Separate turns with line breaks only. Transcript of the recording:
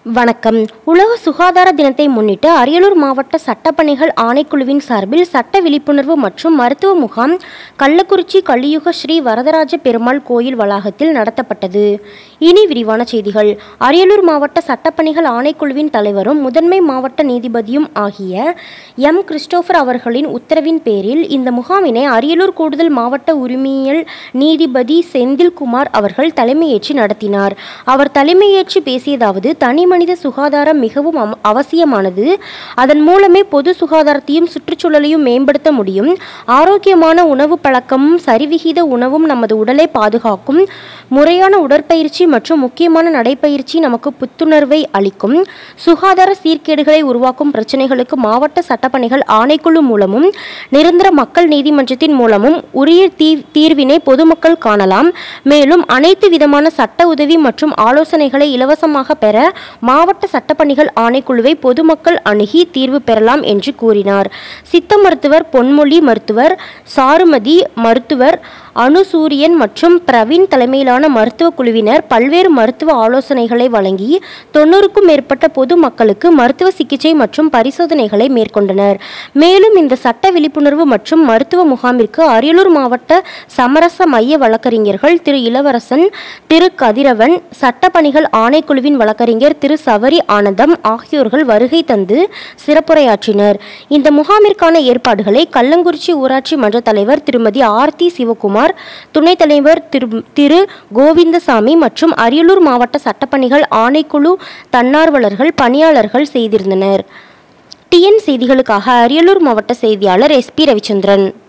வணக்கம் உலக சுகாதார தினத்தை முன்னிட்டு அரியலூர் மாவட்ட சட்டப்பணிகள் ஆணைக்குழுவின் சார்பில் சட்ட விழிப்புணர்வு மற்றும் மருத்துவ முகாம் கள்ளக்குறிச்சி கலியுக ஸ்ரீ வரதராஜ பெருமாள் கோயில் வளாகத்தில் நடத்தப்பட்டது இனி விரிவான செய்திகள் அரியலூர் மாவட்ட சட்டப்பணிகள் ஆணைக்குழுவின் தலைவரும் முதன்மை மாவட்ட நீதிபதியும் ஆகிய எம் கிறிஸ்டோபர் அவர்களின் உத்தரவின் பேரில் இந்த முகாமினை அரியலூர் கூடுதல் மாவட்ட உரிமையியல் நீதிபதி செந்தில்குமார் அவர்கள் தலைமையேற்று நடத்தினார் அவர் தலைமையேற்று பேசியதாவது தனி மனித சுகாதாரம் மிகவும் அம- அவசியமானது அதன் மூலமே பொது சுகாதாரத்தையும் சுற்றுச்சூழலையும் மேம்படுத்த முடியும் ஆரோக்கியமான உணவு பழக்கமும் சரிவிகித உணவும் நமது உடலை பாதுகாக்கும் முறையான உடற்பயிற்சி மற்றும் முக்கியமான நடைப்பயிற்சி நமக்கு புத்துணர்வை அளிக்கும் சுகாதார சீர்கேடுகளை உருவாக்கும் பிரச்சனைகளுக்கு மாவட்ட சட்டப்பணிகள் ஆணைக்குழு மூலமும் நிரந்தர மக்கள் நீதிமன்றத்தின் மூலமும் உரிய தீ- தீர்வினை பொதுமக்கள் காணலாம் மேலும் அனைத்து விதமான சட்ட உதவி மற்றும் ஆலோசனைகளை இலவசமாக பெற மாவட்ட சட்டப்பணிகள் ஆணைக்குழுவை பொதுமக்கள் அணுகி தீர்வு பெறலாம் என்று கூறினார் சித்த மருத்துவர் பொன்மொழி மருத்துவர் சாருமதி மருத்துவர் அனுசூரியன் மற்றும் பிரவீன் தலைமையிலான மருத்துவ குழுவினர் பல்வேறு மருத்துவ ஆலோசனைகளை வழங்கி தொண்ணூறுக்கும் மேற்பட்ட பொது மக்களுக்கு மருத்துவ சிகிச்சை மற்றும் பரிசோதனைகளை மேற்கொண்டனர் மேலும் இந்த சட்ட விழிப்புணர்வு மற்றும் மருத்துவ முகாமிற்கு அரியலூர் மாவட்ட சமரச மைய வழக்கறிஞர்கள் திரு இளவரசன் திரு கதிரவன் சட்டப்பணிகள் ஆணைக்குழுவின் வழக்கறிஞர் திரு சவரி ஆனந்தம் ஆகியோர்கள் வருகை தந்து சிறப்புரையாற்றினர் இந்த முகாமிற்கான ஏற்பாடுகளை கள்ளங்குறிச்சி ஊராட்சி மன்ற தலைவர் திருமதி ஆர்த்தி சிவகுமார் துணைத் தலைவர் திரு திரு கோவிந்தசாமி மற்றும் அரியலூர் மாவட்ட சட்டப்பணிகள் ஆணைக்குழு தன்னார்வலர்கள் பணியாளர்கள் செய்திருந்தனர் டிஎன் செய்திகளுக்காக அரியலூர் மாவட்ட செய்தியாளர் எஸ்பி ரவிச்சந்திரன்